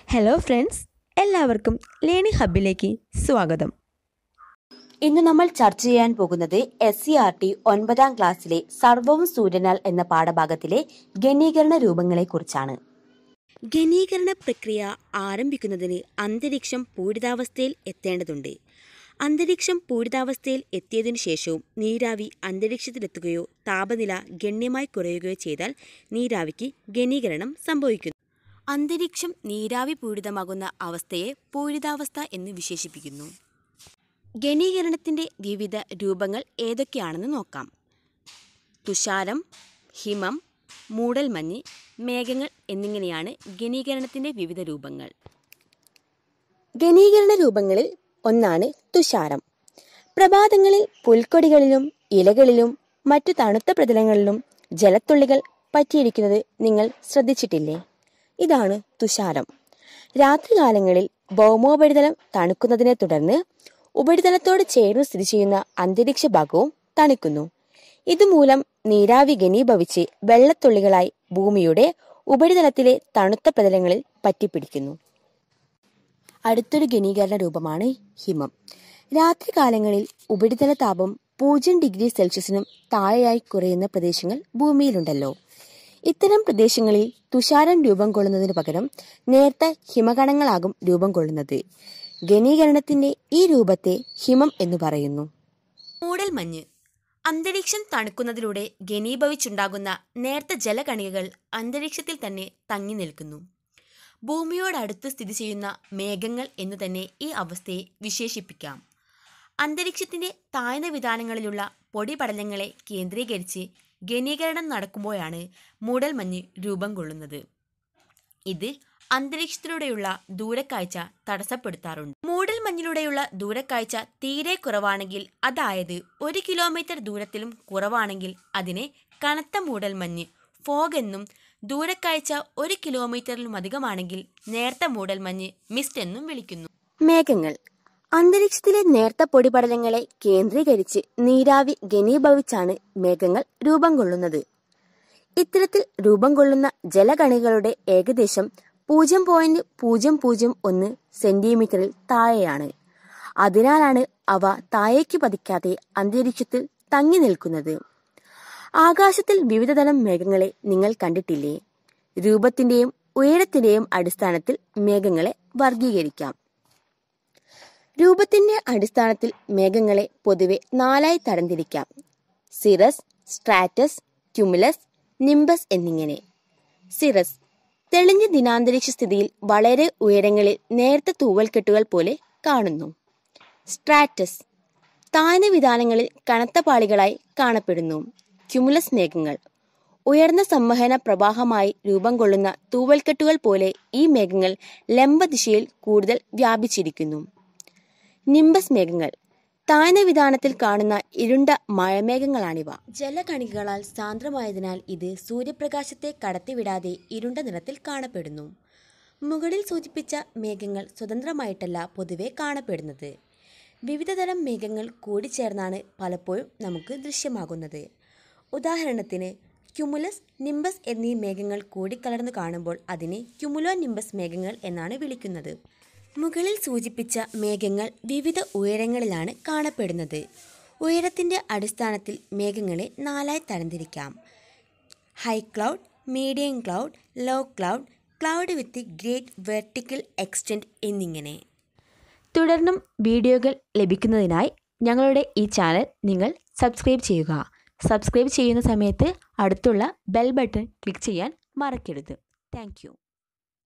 hello friends എല്ലാവർക്കും ലേണി ഹബിലേക്ക് സ്വാഗതം ഇന്ന് നമ്മൾ ചർച്ച ചെയ്യാൻ പോകുന്നത് എസ് സി ആർ ടി ഒൻപതാം ക്ലാസ്സിലെ സർവവും സൂര്യനാൽ എന്ന പാഠഭാഗത്തിലെ ഗണീകരണ രൂപങ്ങളെ കുറിച്ചാണ് ഗണീകരണ പ്രക്രിയ ആരംഭിക്കുന്നതിന് അന്തരീക്ഷം പൂരിതാവസ്ഥയിൽ എത്തേണ്ടതുണ്ട് അന്തരീക്ഷം പൂരിതാവസ്ഥയിൽ എത്തിയതിനു ശേഷവും നീരാവി അന്തരീക്ഷത്തിലെത്തുകയോ താപനില ഗണ്യമായി കുറയുകയോ ചെയ്താൽ നീരാവിക്ക് ഘനീകരണം സംഭവിക്കുന്നു അന്തരീക്ഷം നീരാവി പൂരിതമാകുന്ന അവസ്ഥയെ പൂരിതാവസ്ഥ എന്ന് വിശേഷിപ്പിക്കുന്നു ഘനീകരണത്തിന്റെ വിവിധ രൂപങ്ങൾ ഏതൊക്കെയാണെന്ന് നോക്കാം തുഷാരം ഹിമം മൂടൽമഞ്ഞ് മേഘങ്ങൾ എന്നിങ്ങനെയാണ് ഘനീകരണത്തിന്റെ വിവിധ രൂപങ്ങൾ ഘനീകരണ രൂപങ്ങളിൽ ഒന്നാണ് തുഷാരം പ്രഭാതങ്ങളിൽ പുൽക്കൊടികളിലും ഇലകളിലും മറ്റു തണുത്ത പ്രതലങ്ങളിലും ജലത്തുള്ളികൾ പറ്റിയിരിക്കുന്നത് നിങ്ങൾ ശ്രദ്ധിച്ചിട്ടില്ലേ ഇതാണ് തുഷാരം രാത്രികാലങ്ങളിൽ ഭൗമോപരിതലം തണുക്കുന്നതിനെ തുടർന്ന് ഉപരിതലത്തോട് ചേർന്ന് സ്ഥിതി ചെയ്യുന്ന അന്തരീക്ഷ ഭാഗവും തണുക്കുന്നു ഇതുമൂലം നീരാവി ഘനീഭവിച്ച് വെള്ളത്തുള്ളികളായി ഭൂമിയുടെ ഉപരിതലത്തിലെ തണുത്ത പ്രതലങ്ങളിൽ പറ്റിപ്പിടിക്കുന്നു അടുത്തൊരു ഘനീകരണ രൂപമാണ് ഹിമം രാത്രികാലങ്ങളിൽ ഉപരിതല താപം പൂജ്യം ഡിഗ്രി സെൽഷ്യസിനും താഴെയായി കുറയുന്ന പ്രദേശങ്ങൾ ഭൂമിയിലുണ്ടല്ലോ ഇത്തരം പ്രദേശങ്ങളിൽ തുഷാരം രൂപം കൊള്ളുന്നതിനു പകരം നേർത്ത ഹിമകണങ്ങളാകും രൂപം കൊള്ളുന്നത് ഘനീകരണത്തിന്റെ ഈ രൂപത്തെ ഹിമം എന്ന് പറയുന്നു മൂടൽമഞ്ഞ് അന്തരീക്ഷം തണുക്കുന്നതിലൂടെ ഘനീഭവിച്ചുണ്ടാകുന്ന നേർത്ത ജലകണികകൾ അന്തരീക്ഷത്തിൽ തന്നെ തങ്ങി നിൽക്കുന്നു ഭൂമിയോടടുത്ത് സ്ഥിതി ചെയ്യുന്ന മേഘങ്ങൾ എന്നു തന്നെ ഈ അവസ്ഥയെ വിശേഷിപ്പിക്കാം അന്തരീക്ഷത്തിന്റെ താഴ്ന്ന വിധാനങ്ങളിലുള്ള പൊടിപടലങ്ങളെ കേന്ദ്രീകരിച്ച് ഘനീകരണം നടക്കുമ്പോഴാണ് മൂടൽമഞ്ഞ് രൂപം കൊള്ളുന്നത് ഇത് അന്തരീക്ഷത്തിലൂടെയുള്ള ദൂരക്കാഴ്ച തടസ്സപ്പെടുത്താറുണ്ട് മൂടൽമഞ്ഞിലൂടെയുള്ള ദൂരക്കാഴ്ച തീരെ കുറവാണെങ്കിൽ അതായത് ഒരു കിലോമീറ്റർ ദൂരത്തിലും കുറവാണെങ്കിൽ അതിനെ കനത്ത മൂടൽമഞ്ഞ് ഫോഗ് എന്നും ദൂരക്കാഴ്ച ഒരു കിലോമീറ്ററിലും അധികമാണെങ്കിൽ നേർത്ത മൂടൽമഞ്ഞ് മിസ്റ്റ് എന്നും വിളിക്കുന്നു മേഘങ്ങൾ അന്തരീക്ഷത്തിലെ നേർത്ത പൊടിപടലങ്ങളെ കേന്ദ്രീകരിച്ച് നീരാവി ഘനീഭവിച്ചാണ് മേഘങ്ങൾ രൂപം കൊള്ളുന്നത് ഇത്തരത്തിൽ രൂപം കൊള്ളുന്ന ജലകണികളുടെ ഏകദേശം പൂജ്യം പോയിന്റ് പൂജ്യം പൂജ്യം ഒന്ന് സെന്റിമീറ്ററിൽ താഴെയാണ് അതിനാലാണ് അവ താഴേക്ക് പതിക്കാതെ അന്തരീക്ഷത്തിൽ തങ്ങി നിൽക്കുന്നത് ആകാശത്തിൽ വിവിധതരം മേഘങ്ങളെ നിങ്ങൾ കണ്ടിട്ടില്ലേ രൂപത്തിന്റെയും ഉയരത്തിന്റെയും അടിസ്ഥാനത്തിൽ മേഘങ്ങളെ വർഗീകരിക്കാം രൂപത്തിന്റെ അടിസ്ഥാനത്തിൽ മേഘങ്ങളെ പൊതുവെ നാലായി തരംതിരിക്കാം സിറസ് സ്ട്രാറ്റസ് ക്യുമുലസ് നിംബസ് എന്നിങ്ങനെ സിറസ് തെളിഞ്ഞ ദിനാന്തരീക്ഷ സ്ഥിതിയിൽ വളരെ ഉയരങ്ങളിൽ നേർത്ത തൂവൽക്കെട്ടുകൾ പോലെ കാണുന്നു സ്ട്രാറ്റസ് താഴ്ന്ന വിധാനങ്ങളിൽ കനത്ത പാളികളായി കാണപ്പെടുന്നു ക്യുമുലസ് മേഘങ്ങൾ ഉയർന്ന സംവഹന പ്രവാഹമായി രൂപം കൊള്ളുന്ന തൂവൽക്കെട്ടുകൾ പോലെ ഈ മേഘങ്ങൾ ലംബദിശയിൽ കൂടുതൽ വ്യാപിച്ചിരിക്കുന്നു നിംബസ് മേഘങ്ങൾ താഴ്ന്ന വിധാനത്തിൽ കാണുന്ന ഇരുണ്ട മഴമേഘങ്ങളാണിവ ജലകണികകളാൽ സാന്ദ്രമായതിനാൽ ഇത് സൂര്യപ്രകാശത്തെ കടത്തിവിടാതെ ഇരുണ്ട നിറത്തിൽ കാണപ്പെടുന്നു മുകളിൽ സൂചിപ്പിച്ച മേഘങ്ങൾ സ്വതന്ത്രമായിട്ടല്ല പൊതുവെ കാണപ്പെടുന്നത് വിവിധതരം മേഘങ്ങൾ കൂടിച്ചേർന്നാണ് പലപ്പോഴും നമുക്ക് ദൃശ്യമാകുന്നത് ഉദാഹരണത്തിന് ക്യുമുലസ് നിംബസ് എന്നീ മേഘങ്ങൾ കൂടിക്കലർന്നു കാണുമ്പോൾ അതിനെ ക്യുമുലോ നിംബസ് മേഘങ്ങൾ എന്നാണ് വിളിക്കുന്നത് മുകളിൽ സൂചിപ്പിച്ച മേഘങ്ങൾ വിവിധ ഉയരങ്ങളിലാണ് കാണപ്പെടുന്നത് ഉയരത്തിൻ്റെ അടിസ്ഥാനത്തിൽ മേഘങ്ങളെ നാലായി തരംതിരിക്കാം high cloud medium cloud low cloud cloud with great vertical extent എന്നിങ്ങനെ തുടർന്നും വീഡിയോകൾ ലഭിക്കുന്നതിനായി ഞങ്ങളുടെ ഈ ചാനൽ നിങ്ങൾ സബ്സ്ക്രൈബ് ചെയ്യുക സബ്സ്ക്രൈബ് ചെയ്യുന്ന സമയത്ത് അടുത്തുള്ള ബെൽ ബട്ടൺ ക്ലിക്ക് ചെയ്യാൻ മറക്കരുത് താങ്ക്